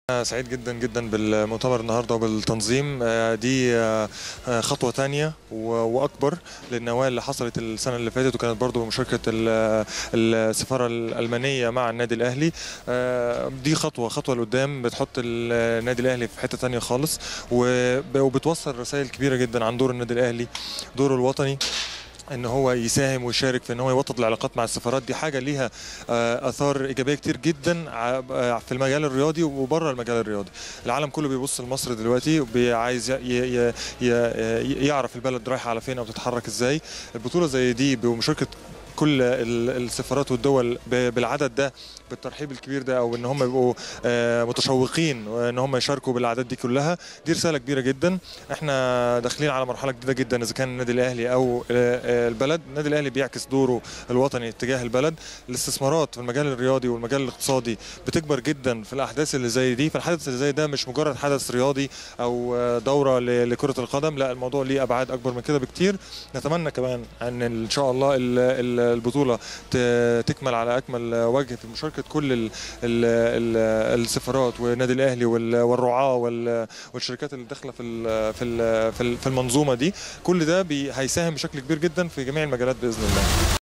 أنا سعيد جدا جدا بالمؤتمر النهارده وبالتنظيم آه، دي آه، آه، خطوه تانية و- واكبر للنواه اللي حصلت السنه اللي فاتت وكانت برضو بمشاركه ال- السفاره الالمانيه مع النادي الاهلي آه، دي خطوه خطوه لقدام بتحط النادي الاهلي في حته تانية خالص وب- وبتوصل رسائل كبيره جدا عن دور النادي الاهلي دوره الوطني ان هو يساهم ويشارك في ان هو يوطد العلاقات مع السفارات دي حاجه ليها آه، اثار ايجابيه كتير جدا ع- آه، في المجال الرياضي وبره المجال الرياضي العالم كله بيبص لمصر دلوقتي وعايز يعرف البلد رايحه على فين او بتتحرك ازاي البطوله زي دي بمشاركه كل ال- السفارات والدول ب- بالعدد ده بالترحيب الكبير ده او ان هم يبقوا آه، متشوقين وان هم يشاركوا بالاعداد دي كلها دي رساله كبيره جدا احنا داخلين على مرحله جديده جدا اذا كان النادي الاهلي او آه، آه، البلد النادي الاهلي بيعكس دوره الوطني تجاه البلد الاستثمارات في المجال الرياضي والمجال الاقتصادي بتكبر جدا في الاحداث اللي زي دي فالحدث اللي زي ده مش مجرد حدث رياضي او آه، دوره ل- لكره القدم لا الموضوع ليه ابعاد اكبر من كده بكتير نتمنى كمان ان ان شاء الله ال- ال- البطوله ت- تكمل على اكمل وجه في مشاركه كل ال ال ال السفارات والنادي الاهلي وال- والرعاه وال- والشركات اللي داخله في ال- في ال- في ال- في المنظومه دي كل ده بي- هيساهم بشكل كبير جدا في جميع المجالات باذن الله